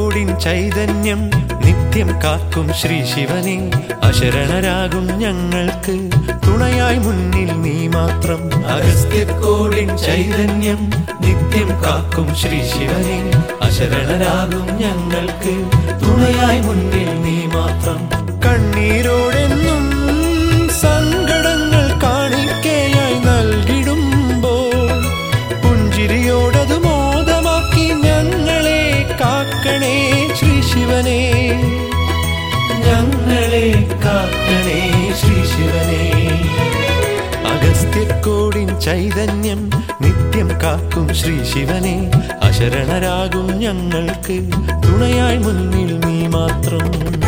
അഗസ്ത്യക്കോടിൻ ചൈതന്യം നിത്യം കാക്കും ശ്രീ ശിവനെ അശരണരാകും ഞങ്ങൾക്ക് തുണയായി മുന്നിൽ നീ മാത്രം അഗസ്ത്യക്കോടിൻ ചൈതന്യം നിത്യം കാക്കും ശ്രീ ശിവനെ അശരണരാകും ഞങ്ങൾക്ക് തുണയായി മുന്നിൽ നീ മാത്രം കണ്ണീരോടെന്നും സങ്കടങ്ങൾ കാണിക്കയായി നൽകിടുമ്പോൾ പുഞ്ചിരിയോടത് മോദമാക്കി ഞങ്ങളെ കാക്കണേ ശ്രീ ശിവനെ ഞങ്ങളെ കാക്കണേ ശ്രീ ശിവനെ അഗസ്ത്യക്കോടിൻ ചൈതന്യം നിത്യം കാക്കും ശ്രീ ശിവനെ അശരണരാകും ഞങ്ങൾക്ക് തുണയായി മുന്നിൽ നീ മാത്രം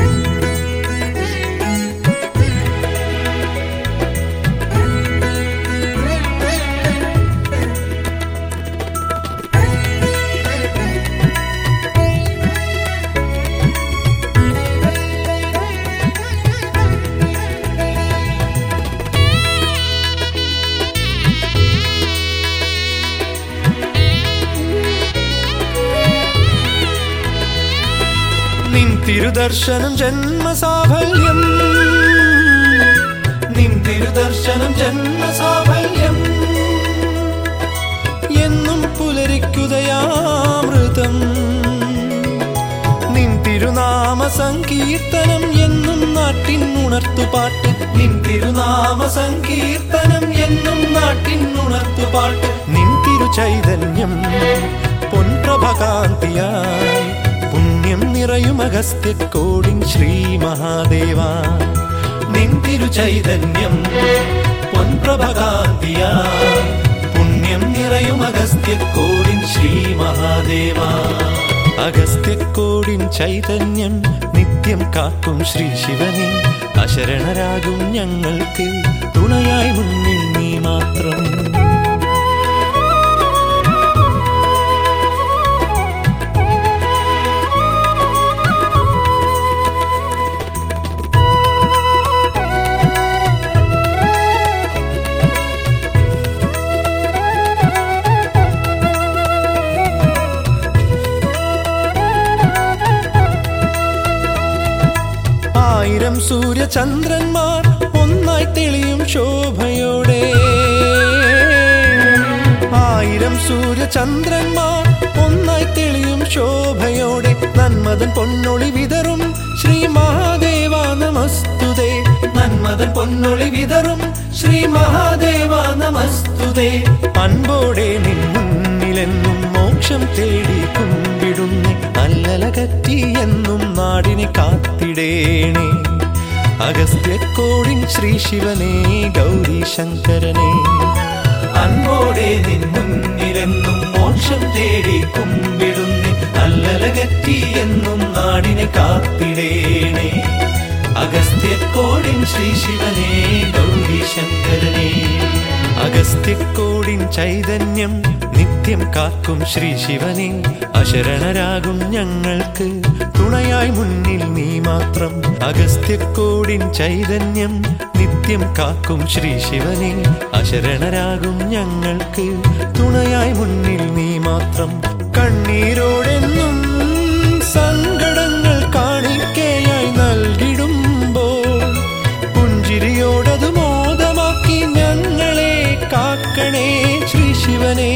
നിൻ തിരുദർശനം ജന്മസാഫല്യം നിൻ തിരുദർശനം ജന്മസാഫല്യം എന്നും പുലരിക്കുതയാമൃതം നിൻ തിരുനാമ സങ്കീർത്തനം എന്നും നാട്ടിൻ ഉണർത്തുപാട്ട് നിൻ തിരുനാമ സങ്കീർത്തനം എന്നും നാട്ടിൻ ഉണർത്തുപാട്ട് നിൻ തിരുചൈതന്യം പൊൻപ്രഭകാന്തിയായി പുണ്യം നിറയും അഗസ്ത്യക്കോടിൻ ശ്രീ മഹാദേവ നിൻ തിരുചൈതന്യം പൊൻപ്രഭകാന്തിയായി പുണ്യം നിറയും അഗസ്ത്യക്കോടിൻ ശ്രീ മഹാദേവ അഗസ്ത്യക്കോടിൻ ചൈതന്യം നിത്യം കാക്കും ശ്രീ ശിവനെ അശരണരാകും ഞങ്ങൾക്ക് തുണയായി മുന്നിൽ നീ മാത്രം ആയിരം സൂര്യചന്ദ്രന്മാർ ഒന്നായി തെളിയും ശോഭയോടെ ആയിരം സൂര്യചന്ദ്രന്മാർ ഒന്നായി തെളിയും ശോഭയോടെ നന്മതൻ പൊന്നൊളി വിതറും ശ്രീ മഹാദേവ നമസ്തുതേ നന്മതൻ പൊന്നൊളി വിതറും ശ്രീ മഹാദേവ നമസ്തുതേ അൻപോടെ നിൻ മുന്നിലെന്നും മോക്ഷം തേടി കുമ്പിടുന്നേ നല്ലലകറ്റി എന്നും നാടിനെ കാത്തിടേണേ അഗസ്ത്യക്കോടിൻ ശ്രീ ശിവനേ ഗൗരി ശങ്കരനേ അൻപോടെ നിൻ മുന്നിലെന്നും മോക്ഷം തേടി കുമ്പിടുന്നേ നല്ലലകറ്റി എന്നും നാടിനെ കാത്തിടേണേ അഗസ്ത്യക്കോടിൻ ശ്രീ ശിവനേ ഗൗരി ശങ്കരനേ അഗസ്ത്യക്കോടിൻ ചൈതന്യം നിത്യം കാക്കും ശ്രീ ശിവനെ അശരണരാകും ഞങ്ങൾക്ക് തുണയായി മുന്നിൽ നീ മാത്രം അഗസ്ത്യക്കോടിൻ ചൈതന്യം നിത്യം കാക്കും ശ്രീ ശിവനെ അശരണരാകും ഞങ്ങൾക്ക് തുണയായി മുന്നിൽ നീ മാത്രം കണ്ണീരോടെന്നും സങ്കടങ്ങൾ കാണിക്കയായി നൽകിടുമ്പോൾ പുഞ്ചിരിയോടത് മോദമാക്കി ഞങ്ങളെ കാക്കണേ ശ്രീ ശിവനെ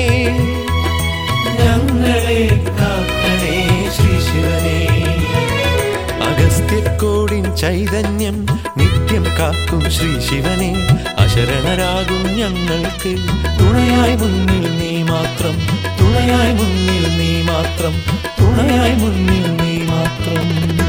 ഞങ്ങളെ കാക്കണേ ശ്രീ ശിവനെ അഗസ്ത്യക്കോടിൻ ചൈതന്യം നിത്യം കാക്കും ശ്രീ ശിവനെ അശരണരാകും ഞങ്ങൾക്ക് തുണയായി മുന്നിൽ നീ മാത്രം തുണയായി മുന്നിൽ നീ മാത്രം തുണയായി മുന്നിൽ നീ മാത്രം